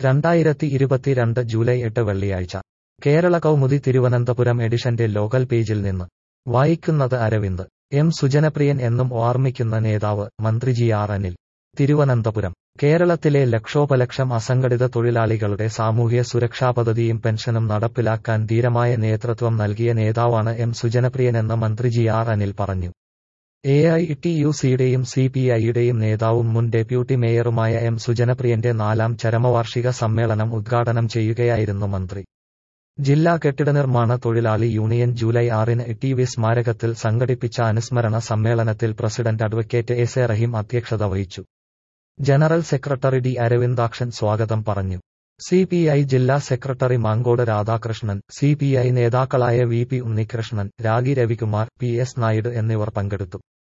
രണ്ടായിരത്തി ഇരുപത്തിരണ്ട് ജൂലൈ എട്ട് വെള്ളിയാഴ്ച കേരള കൗമുദി തിരുവനന്തപുരം എഡിഷന്റെ ലോകൽ പേജിൽ നിന്ന് വായിക്കുന്നത് അരവിന്ദ് എം സുജനപ്രിയൻ എന്നും ഓർമ്മിക്കുന്ന നേതാവ് മന്ത്രി ജി ആർ അനിൽ തിരുവനന്തപുരം കേരളത്തിലെ ലക്ഷോപലക്ഷം അസംഘടിത തൊഴിലാളികളുടെ സാമൂഹ്യ സുരക്ഷാ പദ്ധതിയും പെൻഷനും നടപ്പിലാക്കാൻ ധീരമായ നേതൃത്വം നൽകിയ നേതാവാണ് എം സുജനപ്രിയനെന്ന് മന്ത്രി ജി ആർ അനിൽ പറഞ്ഞു എ ഐ ടി യു സിയുടെയും സി പി ഐയുടെയും നേതാവും മുൻ ഡെപ്യൂട്ടി മേയറുമായ എം സുജനപ്രിയന്റെ നാലാം ചരമവാർഷിക സമ്മേളനം ഉദ്ഘാടനം ചെയ്യുകയായിരുന്നു മന്ത്രി ജില്ലാ കെട്ടിടനിർമ്മാണ തൊഴിലാളി യൂണിയൻ ജൂലൈ ആറിന് ടി വി സ്മാരകത്തിൽ സംഘടിപ്പിച്ച അനുസ്മരണ സമ്മേളനത്തിൽ president advocate S A Raheem അധ്യക്ഷത വഹിച്ചു ജനറൽ സെക്രട്ടറി ഡി അരവിന്ദാക്ഷൻ സ്വാഗതം പറഞ്ഞു സി പി ഐ ജില്ലാ secretary Mancode Radhakrishnan C P I നേതാക്കളായ V P Unnikrishnan Ragi Ravikumar P S Naidu എന്നിവർ പങ്കെടുത്തു